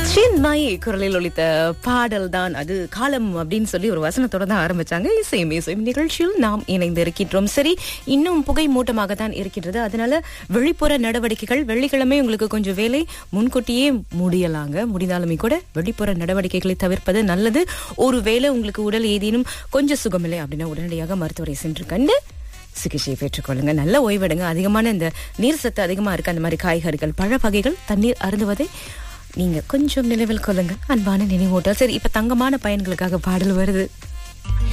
சின்மயி குரலில் ஒலித்த பாடல் தான் அது காலம் அப்படின்னு சொல்லி ஒரு வசனத்தோட தான் ஆரம்பிச்சாங்க இசையும் இசையும் நிகழ்ச்சியில் நாம் இணைந்து இருக்கின்றோம் சரி இன்னும் புகை மூட்டமாக தான் இருக்கின்றது அதனால வெளிப்புற நடவடிக்கைகள் வெள்ளிக்கிழமை உங்களுக்கு கொஞ்சம் வேலை முன்கூட்டியே முடியலாங்க முடிந்தாலுமே கூட வெளிப்புற நடவடிக்கைகளை தவிர்ப்பது நல்லது ஒருவேளை உங்களுக்கு உடல் ஏதேனும் கொஞ்சம் சுகமில்லை அப்படின்னா உடனடியாக மருத்துவரை சென்று கண்டு சிகிச்சை பெற்றுக்கொள்ளுங்க நல்ல ஓய்வெடுங்க அதிகமான இந்த நீர் சத்து அதிகமா இருக்கு அந்த மாதிரி காய்கறிகள் பழ வகைகள் தண்ணீர் அருந்துவதை நீங்க கொஞ்சம் நினைவில் கொள்ளுங்க அன்பான நினைவூட்டல் சரி இப்ப தங்கமான பயன்களுக்காக பாடல் வருது